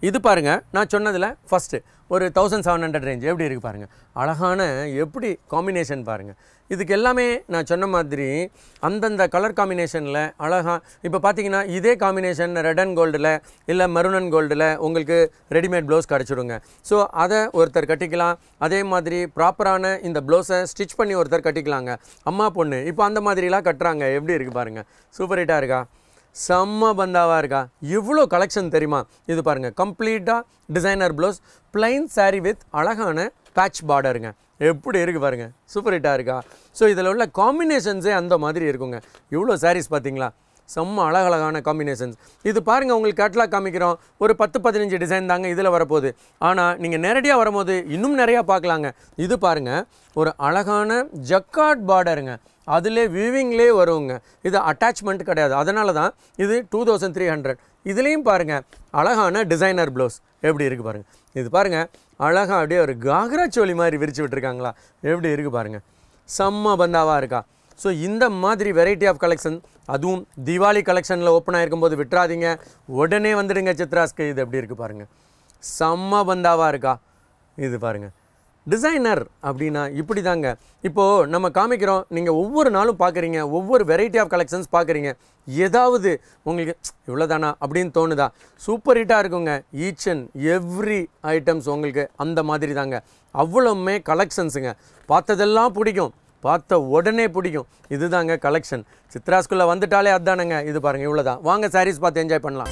இது பாருங்க நான் சொன்னதில் ஃபஸ்ட்டு ஒரு தௌசண்ட் செவன் ஹண்ட்ரட் ரேஞ்ச் எப்படி இருக்குது பாருங்கள் அழகான எப்படி காம்பினேஷன் பாருங்கள் இதுக்கு எல்லாமே நான் சொன்ன மாதிரி அந்தந்த கலர் காம்பினேஷனில் அழகாக இப்போ பார்த்தீங்கன்னா இதே காம்பினேஷன் ரெட் அண்ட் கோல்டில் இல்லை மெரூன் அண்ட் கோல்டில் உங்களுக்கு ரெடிமேட் ப்ளவுஸ் கிடச்சிடுங்க ஸோ அதை ஒருத்தர் கட்டிக்கலாம் அதே மாதிரி ப்ராப்பரான இந்த ப்ளவுஸை ஸ்டிச் பண்ணி ஒருத்தர் கட்டிக்கலாங்க அம்மா பொண்ணு இப்போ அந்த மாதிரிலாம் கட்டுறாங்க எப்படி இருக்குது பாருங்கள் சூப்பர் ஹிட்டாக இருக்கா செம்ம பந்தாவாக இருக்கா இவ்வளோ கலெக்ஷன் தெரியுமா இது பாருங்கள் கம்ப்ளீட்டாக designer blouse plain saree with அழகான பேட்ச் பார்டருங்க எப்படி இருக்குது பாருங்கள் சூப்பர் ஹிட்டாக இருக்கா ஸோ இதில் உள்ள காம்பினேஷன்ஸே அந்த மாதிரி இருக்குங்க இவ்வளோ sarees பார்த்தீங்களா செம்ம அழகழகான காம்பினேஷன்ஸ் இது பாருங்கள் உங்களுக்கு கேட்லாக் காமிக்கிறோம் ஒரு பத்து பதினஞ்சு டிசைன் தாங்க இதில் வரப்போகுது ஆனால் நீங்கள் நேரடியாக வரும்போது இன்னும் நிறையா பார்க்கலாங்க இது பாருங்கள் ஒரு அழகான ஜக்காட் பார்டருங்க அதிலே வியூவிங்லேயே வருங்க இது அட்டாச்மெண்ட் கிடையாது அதனால தான் இது டூ தௌசண்ட் த்ரீ ஹண்ட்ரட் இதுலேயும் பாருங்கள் அழகான டிசைனர் ப்ளவுஸ் எப்படி இருக்குது பாருங்கள் இது பாருங்கள் அழகாக அப்படியே ஒரு காக்ரா சோலி மாதிரி விரிச்சு விட்டுருக்காங்களா எப்படி இருக்குது பாருங்கள் செம்ம பந்தாவாக இருக்கா ஸோ இந்த மாதிரி வெரைட்டி ஆஃப் கலெக்ஷன் அதுவும் தீபாவளி கலெக்ஷனில் ஓப்பன் ஆகிருக்கும்போது விட்டுறாதீங்க உடனே வந்துடுங்க சித்ராஸ்க்கு இது எப்படி இருக்குது பாருங்கள் செம்ம பந்தாவாக இருக்கா இது பாருங்கள் டிசைனர் அப்படின்னா இப்படி தாங்க இப்போது நம்ம காமிக்கிறோம் நீங்கள் ஒவ்வொரு நாளும் பார்க்குறீங்க ஒவ்வொரு வெரைட்டி ஆஃப் கலெக்ஷன்ஸ் பார்க்குறீங்க ஏதாவது உங்களுக்கு இவ்வளோதானா அப்படின்னு தோணுதா சூப்பர் ஹிட்டாக இருக்குங்க ஈச் அண்ட் எவ்ரி ஐட்டம்ஸ் உங்களுக்கு அந்த மாதிரி தாங்க அவ்வளவுமே கலெக்ஷன்ஸுங்க பார்த்ததெல்லாம் பிடிக்கும் பார்த்த உடனே பிடிக்கும் இதுதாங்க கலெக்ஷன் சித்ராஸ்குள்ளே வந்துட்டாலே அதானுங்க இது பாருங்கள் இவ்வளோதான் வாங்க சாரீஸ் பார்த்து என்ஜாய் பண்ணலாம்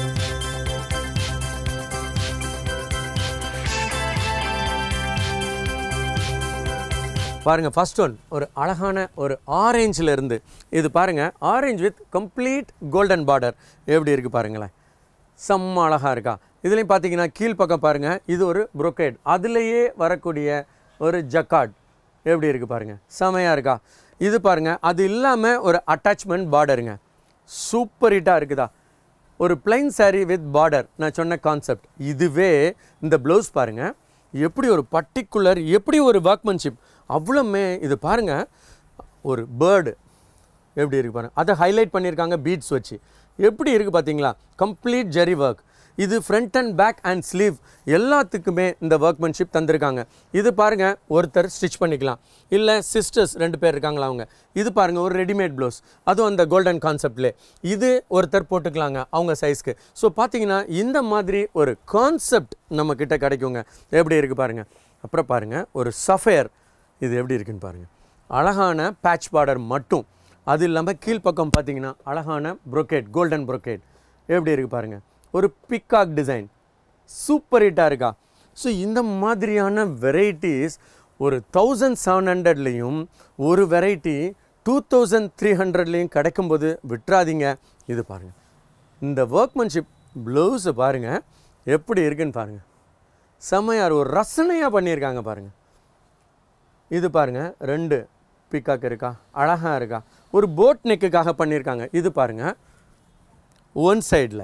பாருங்க ஃபர்ஸ்ட் ஒன் ஒரு அழகான ஒரு ஆரேஞ்சில் இருந்து இது பாருங்க orange with complete golden border எப்படி இருக்கு பாருங்களேன் செம்ம அழகா இருக்கா இதுலேயும் பார்த்தீங்கன்னா கீழ்ப்பக்கம் பாருங்க இது ஒரு brocade அதுலேயே வரக்கூடிய ஒரு ஜக்கார்ட் எப்படி இருக்கு பாருங்க செமையா இருக்கா இது பாருங்க அது இல்லாமல் ஒரு அட்டாச்மெண்ட் பார்டருங்க சூப்பர் ஹிட்டாக இருக்குதா ஒரு plain saree வித் பார்டர் நான் சொன்ன கான்செப்ட் இதுவே இந்த ப்ளவுஸ் பாருங்க எப்படி ஒரு பர்டிகுலர் எப்படி ஒரு ஒர்க்மன்ஷிப் அவ்வளோமே இது பாருங்க ஒரு பேர்டு எப்படி இருக்கு பாருங்க அதை ஹைலைட் பண்ணியிருக்காங்க பீட்ஸ் வச்சு எப்படி இருக்குது பார்த்தீங்களா கம்ப்ளீட் ஜெரி ஒர்க் இது front and back and sleeve எல்லாத்துக்குமே இந்த ஒர்க்மன்ஷிப் தந்திருக்காங்க இது பாருங்க ஒருத்தர் ஸ்டிச் பண்ணிக்கலாம் இல்லை சிஸ்டர்ஸ் ரெண்டு பேர் இருக்காங்களா அவங்க இது பாருங்க ஒரு ரெடிமேட் ப்ளவுஸ் அதுவும் அந்த கோல்டன் கான்செப்ட்லே இது ஒருத்தர் போட்டுக்கலாங்க அவங்க சைஸ்க்கு ஸோ பார்த்தீங்கன்னா இந்த மாதிரி ஒரு கான்செப்ட் நம்ம கிட்ட கிடைக்குங்க எப்படி இருக்குது பாருங்க அப்புறம் பாருங்க ஒரு சஃபயர் இது எப்படி இருக்குன்னு பாருங்க அழகான பேட்ச் பார்டர் மட்டும் அது இல்லாமல் கீழ்ப்பக்கம் பார்த்தீங்கன்னா அழகான brocade கோல்டன் brocade எப்படி இருக்கு பாருங்க ஒரு பிக்காக் டிசைன் சூப்பர் ஹிட்டாக இருக்கா ஸோ இந்த மாதிரியான வெரைட்டிஸ் ஒரு தௌசண்ட் செவன் ஹண்ட்ரட்லேயும் ஒரு வெரைட்டி டூ தௌசண்ட் த்ரீ ஹண்ட்ரட்லேயும் கிடைக்கும்போது விட்டுறாதீங்க இது பாருங்கள் இந்த ஒர்க்மன்ஷிப் ப்ளவுஸை பாருங்கள் எப்படி இருக்குன்னு பாருங்கள் செம்மையார் ஒரு ரசனையாக பண்ணியிருக்காங்க பாருங்கள் இது பாருங்க ரெண்டு பிக்காக் இருக்கா அழகா இருக்கா ஒரு போட் நெக்குக்காக பண்ணியிருக்காங்க இது பாருங்க ஒன் சைடில்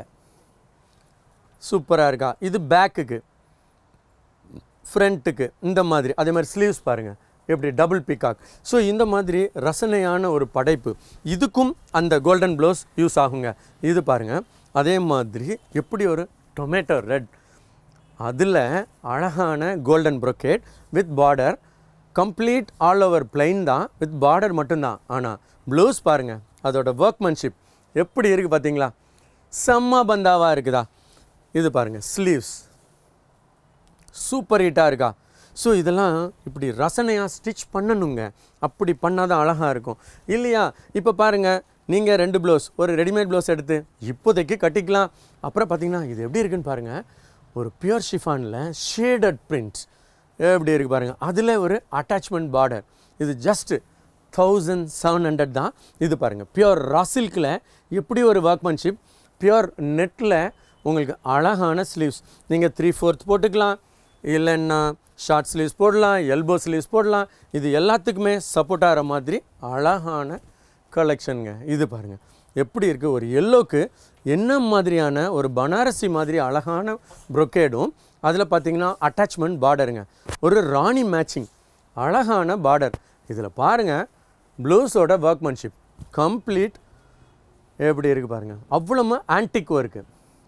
சூப்பராக இருக்கா இது பேக்குக்கு ஃப்ரண்ட்டுக்கு இந்த மாதிரி அதே மாதிரி ஸ்லீவ்ஸ் பாருங்கள் எப்படி டபுள் பிகாக் ஸோ இந்த மாதிரி ரசனையான ஒரு படைப்பு இதுக்கும் அந்த கோல்டன் ப்ளவுஸ் யூஸ் ஆகுங்க இது பாருங்கள் அதே மாதிரி எப்படி ஒரு டொமேட்டோ ரெட் அதில் அழகான golden brocade with border complete all over plain தான் வித் பார்டர் மட்டும்தான் ஆனால் ப்ளவுஸ் பாருங்கள் அதோட ஒர்க்மன்ஷிப் எப்படி இருக்குது பார்த்தீங்களா செம்ம பந்தாவாக இருக்குதா இது பாருங்கள் ஸ்லீவ்ஸ் சூப்பர் ஹிட்டாக இருக்கா ஸோ இதெல்லாம் இப்படி ரசனையாக ஸ்டிச் பண்ணணுங்க அப்படி பண்ணால் தான் அழகாக இருக்கும் இல்லையா இப்போ பாருங்கள் நீங்கள் ரெண்டு ப்ளவுஸ் ஒரு ரெடிமேட் ப்ளவுஸ் எடுத்து இப்போதைக்கு கட்டிக்கலாம் அப்புறம் பார்த்தீங்கன்னா இது எப்படி இருக்குன்னு பாருங்கள் ஒரு பியூர் ஷிஃபானில் ஷேடட் பிரிண்ட்ஸ் எப்படி இருக்குது பாருங்கள் அதில் ஒரு அட்டாச்மெண்ட் பார்டர் இது ஜஸ்ட்டு தௌசண்ட் செவன் ஹண்ட்ரட் தான் இது பாருங்கள் பியூர் ராசில்கில் எப்படி ஒரு ஒர்க்மன்ஷிப் பியூர் நெட்டில் உங்களுக்கு அழகான ஸ்லீவ்ஸ் நீங்கள் த்ரீ ஃபோர்த் போட்டுக்கலாம் இல்லைன்னா ஷார்ட் ஸ்லீவ்ஸ் போடலாம் எல்போ ஸ்லீவ்ஸ் போடலாம் இது எல்லாத்துக்குமே சப்போர்ட் ஆகிற மாதிரி அழகான கலெக்ஷனுங்க இது பாருங்கள் எப்படி இருக்குது ஒரு எல்லோக்கு என்ன மாதிரியான ஒரு பனாரசி மாதிரி அழகான brocade-உம் அதில் பார்த்தீங்கன்னா அட்டாச்மெண்ட் பார்டருங்க ஒரு ராணி மேட்சிங் அழகான பார்டர் இதில் பாருங்கள் ப்ளவுஸோட ஒர்க்மன்ஷிப் கம்ப்ளீட் எப்படி இருக்குது பாருங்கள் அவ்வளவு ஆன்டிக் ஒர்க்கு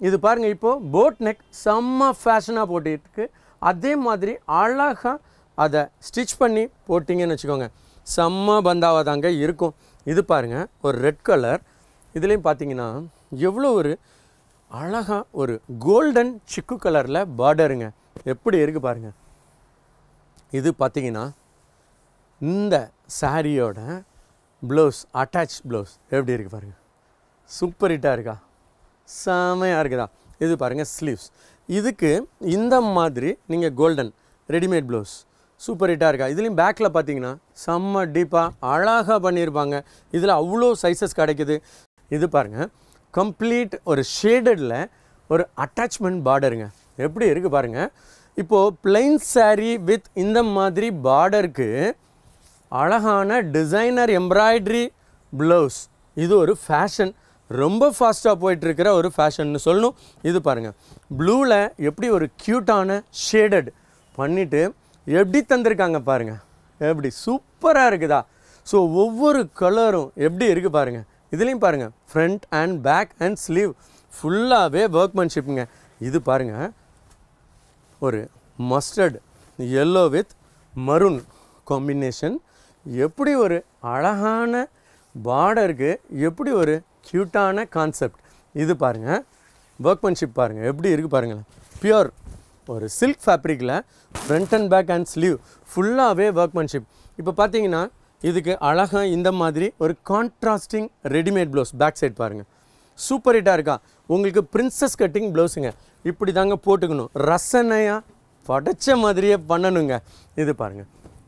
இது பாருங்கள் இப்போது போட் நெக் செம்ம ஃபேஷனாக போட்டுருக்கு அதே மாதிரி அழகாக அதை ஸ்டிச் பண்ணி போட்டிங்கன்னு வச்சுக்கோங்க செம்ம பந்தாவாக தாங்க இருக்கும் இது பாருங்கள் ஒரு ரெட் கலர் இதுலேயும் பார்த்தீங்கன்னா எவ்வளோ ஒரு அழகாக ஒரு கோல்டன் சிக்கு கலரில் பார்டருங்க எப்படி இருக்குது பாருங்கள் இது பார்த்தீங்கன்னா இந்த சாரியோட ப்ளவுஸ் அட்டாச் ப்ளவுஸ் எப்படி இருக்குது பாருங்கள் சூப்பர் ஹிட்டாக இருக்கா செமையாக இருக்குதா இது பாருங்கள் ஸ்லீவ்ஸ் இதுக்கு இந்த மாதிரி நீங்கள் கோல்டன் ரெடிமேட் ப்ளவுஸ் சூப்பர் ஹிட்டாக இருக்கா இதுலேயும் பேக்கில் பார்த்தீங்கன்னா செம்ம டீப்பாக அழகாக பண்ணியிருப்பாங்க இதில் அவ்வளோ சைஸஸ் கிடைக்குது இது பாருங்கள் கம்ப்ளீட் ஒரு ஷேடடில் ஒரு அட்டாச்மெண்ட் பார்டருங்க எப்படி இருக்குது பாருங்கள் இப்போது பிளைன் saree வித் இந்த மாதிரி பார்டருக்கு அழகான டிசைனர் எம்ப்ராய்டரி ப்ளவுஸ் இது ஒரு ஃபேஷன் ரொம்ப ஃபாஸ்ட்டாக போயிட்டுருக்கிற ஒரு ஃபேஷன்னு சொல்லணும் இது பாருங்கள் ப்ளூவில் எப்படி ஒரு க்யூட்டான ஷேடட் பண்ணிவிட்டு எப்படி தந்திருக்காங்க பாருங்கள் எப்படி சூப்பராக இருக்குதா ஸோ ஒவ்வொரு கலரும் எப்படி இருக்குது பாருங்கள் இதுலேயும் பாருங்கள் front and back and sleeve ஃபுல்லாகவே ஒர்க்மேன்ஷிப்புங்க இது பாருங்கள் ஒரு mustard yellow with maroon combination எப்படி ஒரு அழகான பார்டருக்கு எப்படி ஒரு க்யூட்டான கான்செப்ட் இது பாருங்கள் ஒர்க்மேன்ஷிப் பாருங்கள் எப்படி இருக்குது பாருங்களேன் பியூர் ஒரு சில்க் ஃபேப்ரிக்கில் front and back and sleeve ஃபுல்லாகவே ஒர்க்மேன்ஷிப் இப்போ பார்த்தீங்கன்னா இதுக்கு அழகாக இந்த மாதிரி ஒரு contrasting readymade blouse back side பாருங்கள் சூப்பர் ஹிட்டாக இருக்கா உங்களுக்கு பிரின்சஸ் கட்டிங் ப்ளவுஸுங்க இப்படி தாங்க போட்டுக்கணும் ரசனையாக படைச்ச மாதிரியே பண்ணணுங்க இது பாருங்கள்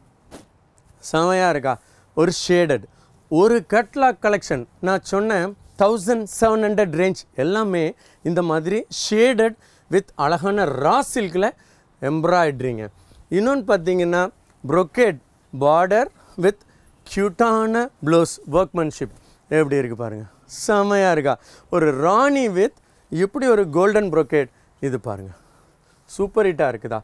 செமையாக இருக்கா ஒரு ஷேடட் ஒரு கட்லாக் கலெக்ஷன் நான் சொன்னேன் தௌசண்ட் செவன் ஹண்ட்ரட் ரேஞ்ச் எல்லாமே இந்த மாதிரி ஷேடட் வித் அழகான ரா சில்கில் எம்ப்ராய்ட்ரிங்க இன்னொன்று பார்த்தீங்கன்னா brocade பார்டர் வித் க்யூட்டான ப்ளவுஸ் ஒர்க்மேன்ஷிப் எப்படி இருக்குது பாருங்கள் செமையாக இருக்கா ஒரு ராணி வித் இப்படி ஒரு கோல்டன் brocade இது பாருங்கள் சூப்பர் ஹிட்டாக இருக்குதா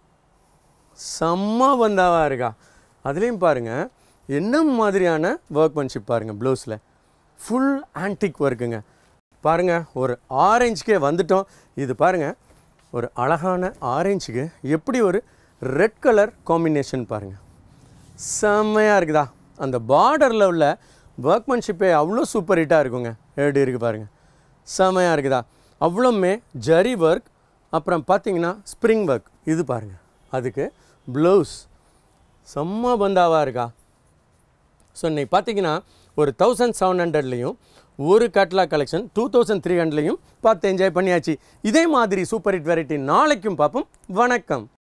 செம்ம பந்தாவாக இருக்கா அதுலேயும் பாருங்கள் என்ன மாதிரியான ஒர்க்மேன்ஷிப் பாருங்கள் ப்ளவுஸில் ஃபுல் ஆன்டிக் ஒர்க்குங்க பாருங்கள் ஒரு ஆரஞ்சுக்கே வந்துட்டோம் இது பாருங்கள் ஒரு அழகான ஆரஞ்சுக்கு எப்படி ஒரு ரெட் கலர் காம்பினேஷன் பாருங்கள் செம்மையாக இருக்குதா அந்த பார்டரில் உள்ள ஒர்க்மேன்ஷிப்பே அவ்வளோ சூப்பர் ஹிட்டாக இருக்குங்க எப்படி இருக்குது பாருங்கள் செம்மையாக இருக்குதா அவ்வளோமே ஜரி ஒர்க் அப்புறம் பார்த்தீங்கன்னா ஸ்ப்ரிங் ஒர்க் இது பாருங்கள் அதுக்கு ப்ளவுஸ் செம்ம பந்தாவாக இருக்கா ஸோ இன்னைக்கு பார்த்தீங்கன்னா ஒரு தௌசண்ட் செவன் ஹண்ட்ரட்லேயும் ஒரு கட்லா கலெக்ஷன் டூ தௌசண்ட் த்ரீ ஹண்ட்ரட்லையும் பார்த்து என்ஜாய் பண்ணியாச்சு இதே மாதிரி சூப்பர் ஹிட் வெரைட்டி நாளைக்கும் பார்ப்போம் வணக்கம்